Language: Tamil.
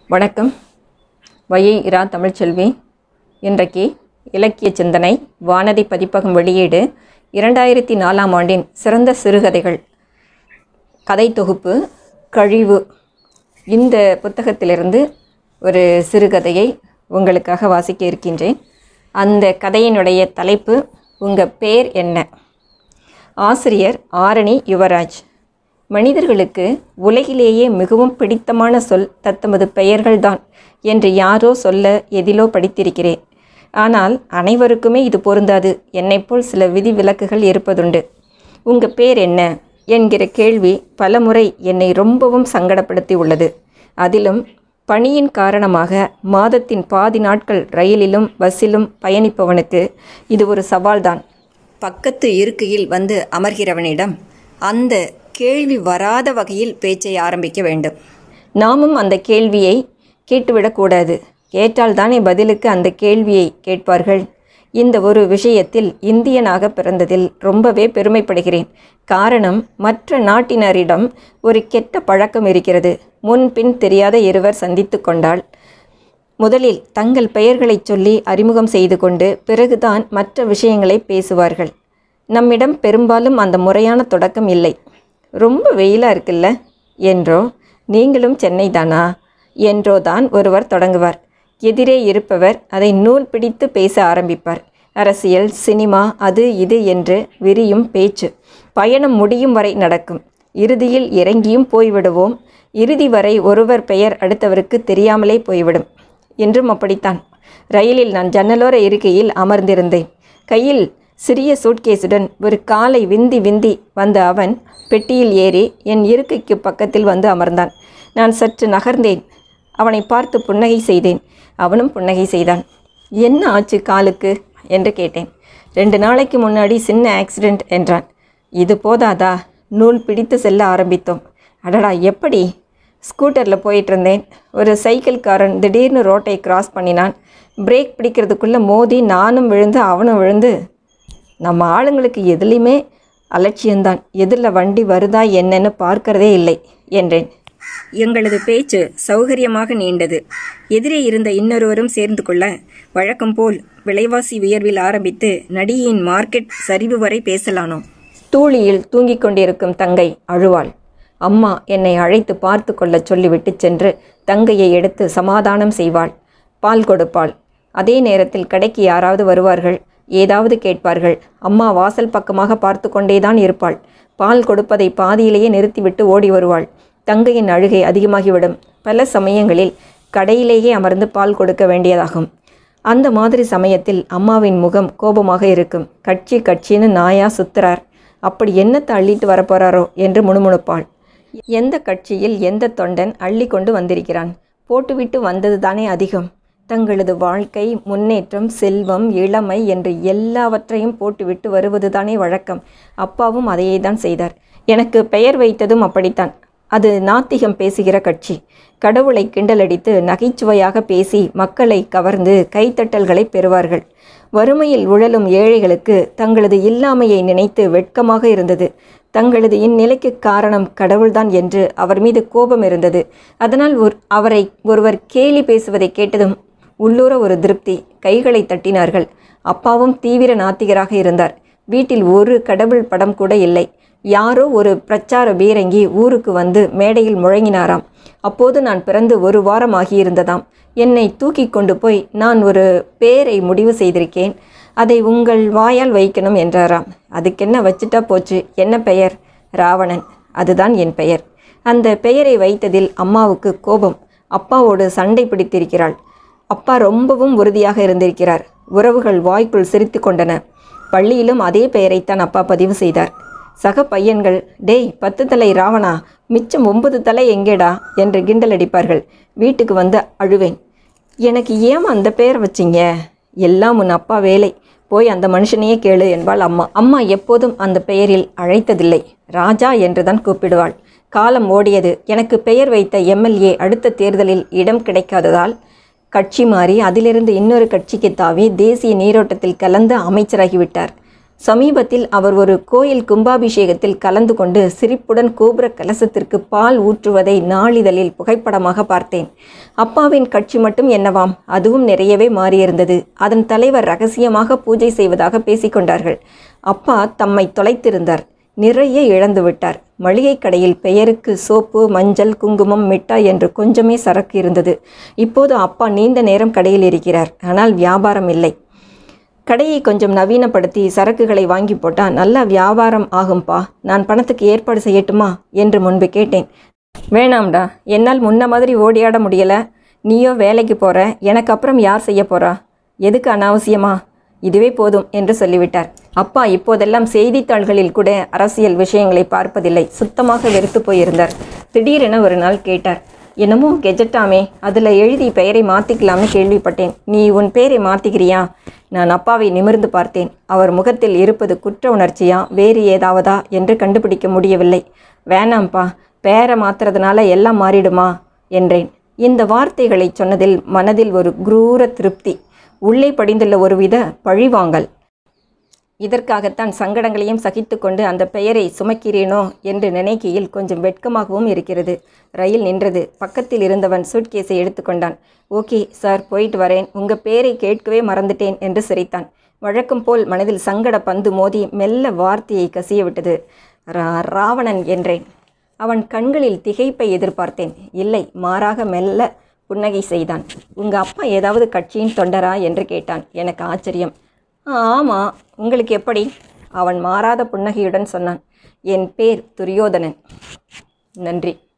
வணக்கம் வையை இரா தமிழ்ச்செல்வி இன்றைக்கு இலக்கிய சிந்தனை வானதி பதிப்பகம் வெளியீடு இரண்டாயிரத்தி நாலாம் ஆண்டின் சிறந்த சிறுகதைகள் கதை தொகுப்பு கழிவு இந்த புத்தகத்திலிருந்து ஒரு சிறுகதையை உங்களுக்காக வாசிக்க இருக்கின்றேன் அந்த கதையினுடைய தலைப்பு உங்கள் பேர் என்ன ஆசிரியர் ஆரணி யுவராஜ் மனிதர்களுக்கு உலகிலேயே மிகவும் பிடித்தமான சொல் தத்தமது பெயர்கள்தான் என்று யாரோ சொல்ல எதிலோ படித்திருக்கிறேன் ஆனால் அனைவருக்குமே இது பொருந்தாது என்னைப்போல் சில விதி விலக்குகள் இருப்பதுண்டு உங்கள் பேர் என்ன என்கிற கேள்வி பலமுறை என்னை ரொம்பவும் சங்கடப்படுத்தி உள்ளது அதிலும் பணியின் காரணமாக மாதத்தின் பாதி நாட்கள் ரயிலிலும் பஸ்ஸிலும் பயணிப்பவனுக்கு இது ஒரு சவால்தான் பக்கத்து இருக்கையில் வந்து அமர்கிறவனிடம் அந்த கேள்வி வராத வகையில் பேச்சை ஆரம்பிக்க வேண்டும் நாமும் அந்த கேள்வியை கேட்டுவிடக்கூடாது கேட்டால்தானே பதிலுக்கு அந்த கேள்வியை கேட்பார்கள் இந்த ஒரு விஷயத்தில் இந்தியனாக பிறந்ததில் ரொம்பவே பெருமைப்படுகிறேன் காரணம் மற்ற நாட்டினரிடம் ஒரு கெட்ட பழக்கம் இருக்கிறது முன்பின் தெரியாத இருவர் சந்தித்து கொண்டால் முதலில் தங்கள் பெயர்களைச் சொல்லி அறிமுகம் செய்து கொண்டு பிறகுதான் மற்ற விஷயங்களை பேசுவார்கள் நம்மிடம் பெரும்பாலும் அந்த முறையான தொடக்கம் இல்லை ரொம்ப வெயிலாக இருக்குல்ல என்றோ நீங்களும் சென்னை தானா என்றோ தான் ஒருவர் தொடங்குவார் எதிரே இருப்பவர் அதை நூல் பிடித்து பேச ஆரம்பிப்பார் அரசியல் சினிமா அது இது என்று விரியும் பேச்சு பயணம் முடியும் வரை நடக்கும் இறுதியில் இறங்கியும் போய்விடுவோம் இறுதி வரை ஒருவர் பெயர் அடுத்தவருக்கு தெரியாமலே போய்விடும் என்றும் அப்படித்தான் ரயிலில் நான் ஜன்னலோர இருக்கையில் அமர்ந்திருந்தேன் கையில் சிறிய சூட்கேஸுடன் ஒரு காலை விந்தி விந்தி வந்த அவன் பெட்டியில் ஏறி என் இருக்கைக்கு பக்கத்தில் வந்து அமர்ந்தான் நான் சற்று நகர்ந்தேன் அவனை பார்த்து புன்னகை செய்தேன் அவனும் புன்னகை செய்தான் என்ன ஆச்சு காலுக்கு என்று கேட்டேன் ரெண்டு நாளைக்கு முன்னாடி சின்ன ஆக்சிடெண்ட் என்றான் இது போதாதா நூல் பிடித்து செல்ல ஆரம்பித்தோம் அடடா எப்படி ஸ்கூட்டரில் போயிட்டு இருந்தேன் ஒரு சைக்கிள்காரன் திடீர்னு ரோட்டை கிராஸ் பண்ணினான் பிரேக் பிடிக்கிறதுக்குள்ளே மோதி நானும் விழுந்து அவனும் விழுந்து நம்ம ஆளுங்களுக்கு எதுலேயுமே அலட்சியம்தான் எதில் வண்டி வருதா என்னன்னு பார்க்கறதே இல்லை என்றேன் எங்களது பேச்சு சௌகரியமாக நீண்டது எதிரே இருந்த இன்னொருவரும் சேர்ந்து கொள்ள வழக்கம் போல் விலைவாசி உயர்வில் ஆரம்பித்து நடிகையின் மார்க்கெட் சரிவு வரை பேசலானோம் தூளியில் தூங்கிக் கொண்டிருக்கும் தங்கை அழுவாள் அம்மா என்னை அழைத்து பார்த்து கொள்ளச் சொல்லிவிட்டு சென்று தங்கையை எடுத்து சமாதானம் செய்வாள் பால் கொடுப்பாள் அதே நேரத்தில் கடைக்கு யாராவது வருவார்கள் ஏதாவது கேட்பார்கள் அம்மா வாசல் பக்கமாக பார்த்து கொண்டேதான் இருப்பாள் பால் கொடுப்பதை பாதியிலேயே நிறுத்திவிட்டு ஓடி வருவாள் தங்கையின் அழுகை அதிகமாகிவிடும் பல சமயங்களில் கடையிலேயே அமர்ந்து பால் கொடுக்க வேண்டியதாகும் அந்த மாதிரி சமயத்தில் அம்மாவின் முகம் கோபமாக இருக்கும் கட்சி கட்சின்னு நாயா சுத்துறார் அப்படி என்னத்தை அள்ளிட்டு வரப்போறாரோ என்று முணுமுணுப்பாள் எந்த கட்சியில் எந்த தொண்டன் அள்ளி கொண்டு வந்திருக்கிறான் போட்டுவிட்டு வந்தது தானே அதிகம் தங்களது வாழ்க்கை முன்னேற்றம் செல்வம் இளமை என்று எல்லாவற்றையும் போட்டுவிட்டு வருவதுதானே வழக்கம் அப்பாவும் அதையே தான் செய்தார் எனக்கு பெயர் வைத்ததும் அப்படித்தான் அது நாத்திகம் பேசுகிற கட்சி கடவுளை கிண்டலடித்து நகைச்சுவையாக பேசி மக்களை கவர்ந்து கைத்தட்டல்களை பெறுவார்கள் வறுமையில் உழலும் ஏழைகளுக்கு தங்களது இல்லாமையை நினைத்து வெட்கமாக இருந்தது தங்களது இந்நிலைக்கு காரணம் கடவுள்தான் என்று அவர் மீது கோபம் இருந்தது அதனால் ஒரு அவரை ஒருவர் கேலி பேசுவதை கேட்டதும் உள்ளூர ஒரு திருப்தி கைகளை தட்டினார்கள் அப்பாவும் தீவிர நாத்திகராக இருந்தார் வீட்டில் ஒரு கடவுள் படம் கூட இல்லை யாரோ ஒரு பிரச்சார பீரங்கி ஊருக்கு வந்து மேடையில் முழங்கினாராம் அப்போது நான் பிறந்து ஒரு வாரம் ஆகியிருந்ததாம் என்னை தூக்கி கொண்டு போய் நான் ஒரு பேரை முடிவு செய்திருக்கேன் அதை உங்கள் வாயால் வைக்கணும் என்றாராம் அதுக்கென்ன வச்சுட்டா போச்சு என்ன பெயர் ராவணன் அதுதான் என் பெயர் அந்த பெயரை வைத்ததில் அம்மாவுக்கு கோபம் அப்பாவோடு சண்டை பிடித்திருக்கிறாள் அப்பா ரொம்பவும் உறுதியாக இருந்திருக்கிறார் உறவுகள் வாய்க்குள் சிரித்து கொண்டன பள்ளியிலும் அதே பெயரைத்தான் அப்பா பதிவு செய்தார் சக பையன்கள் டேய் பத்து தலை ராவணா மிச்சம் ஒன்பது தலை எங்கேடா என்று கிண்டல் அடிப்பார்கள் வீட்டுக்கு வந்து அழுவேன் எனக்கு ஏன் அந்த பெயர் வச்சிங்க எல்லாம் உன் அப்பா வேலை போய் அந்த மனுஷனையே கேளு என்பாள் அம்மா அம்மா எப்போதும் அந்த பெயரில் அழைத்ததில்லை ராஜா என்றுதான் கூப்பிடுவாள் காலம் ஓடியது எனக்கு பெயர் வைத்த எம்எல்ஏ அடுத்த தேர்தலில் இடம் கிடைக்காததால் கட்சி மாறி அதிலிருந்து இன்னொரு கட்சிக்கு தாவி தேசிய நீரோட்டத்தில் கலந்து அமைச்சராகிவிட்டார் சமீபத்தில் அவர் ஒரு கோயில் கும்பாபிஷேகத்தில் கலந்து கொண்டு சிரிப்புடன் கோபுர கலசத்திற்கு பால் ஊற்றுவதை நாளிதழில் புகைப்படமாக பார்த்தேன் அப்பாவின் கட்சி மட்டும் என்னவாம் அதுவும் நிறையவே மாறியிருந்தது அதன் தலைவர் ரகசியமாக பூஜை செய்வதாக பேசிக்கொண்டார்கள் அப்பா தம்மை தொலைத்திருந்தார் நிறைய இழந்து விட்டார் மளிகை கடையில் பெயருக்கு சோப்பு மஞ்சள் குங்குமம் மிட்டாய் என்று கொஞ்சமே சரக்கு இருந்தது இப்போது அப்பா நீண்ட நேரம் கடையில் இருக்கிறார் ஆனால் வியாபாரம் இல்லை கடையை கொஞ்சம் நவீனப்படுத்தி சரக்குகளை வாங்கி போட்டால் நல்லா வியாபாரம் ஆகும்பா நான் பணத்துக்கு ஏற்பாடு செய்யட்டுமா என்று முன்பு கேட்டேன் வேணாம்டா என்னால் முன்ன மாதிரி ஓடியாட முடியல நீயோ வேலைக்கு போற எனக்கு அப்புறம் யார் செய்ய போறா எதுக்கு அனாவசியமா இதுவே போதும் என்று சொல்லிவிட்டார் அப்பா இப்போதெல்லாம் செய்தித்தாள்களில் கூட அரசியல் விஷயங்களை பார்ப்பதில்லை சுத்தமாக வெறுத்து போயிருந்தார் திடீரென ஒரு நாள் கேட்டார் என்னமோ கெஜெட்டாமே அதில் எழுதி பெயரை மாற்றிக்கலாம்னு கேள்விப்பட்டேன் நீ உன் பேரை மாற்றிக்கிறியா நான் அப்பாவை நிமிர்ந்து பார்த்தேன் அவர் முகத்தில் இருப்பது குற்ற உணர்ச்சியா வேறு ஏதாவதா என்று கண்டுபிடிக்க முடியவில்லை வேணாம்ப்பா பேரை மாத்துறதுனால எல்லாம் மாறிடுமா என்றேன் இந்த வார்த்தைகளை சொன்னதில் மனதில் ஒரு குரூர திருப்தி உள்ளே படிந்துள்ள ஒருவித பழிவாங்கல் இதற்காகத்தான் சங்கடங்களையும் சகித்துக்கொண்டு அந்த பெயரை சுமக்கிறேனோ என்று நினைக்கையில் கொஞ்சம் வெட்கமாகவும் இருக்கிறது ரயில் நின்றது பக்கத்தில் இருந்தவன் சூட்கேஸை எடுத்துக்கொண்டான் ஓகே சார் போயிட்டு வரேன் உங்கள் பேரை கேட்கவே மறந்துட்டேன் என்று சிரித்தான் வழக்கம் போல் மனதில் சங்கட பந்து மோதி மெல்ல வார்த்தையை கசிய விட்டது ரா ராவணன் என்றேன் அவன் கண்களில் திகைப்பை எதிர்பார்த்தேன் இல்லை மாறாக மெல்ல புன்னகை செய்தான் உங்கள் அப்பா ஏதாவது கட்சியின் தொண்டரா என்று கேட்டான் எனக்கு ஆச்சரியம் ஆமாம் உங்களுக்கு எப்படி அவன் மாறாத புன்னகையுடன் சொன்னான் என் பேர் துரியோதனன் நன்றி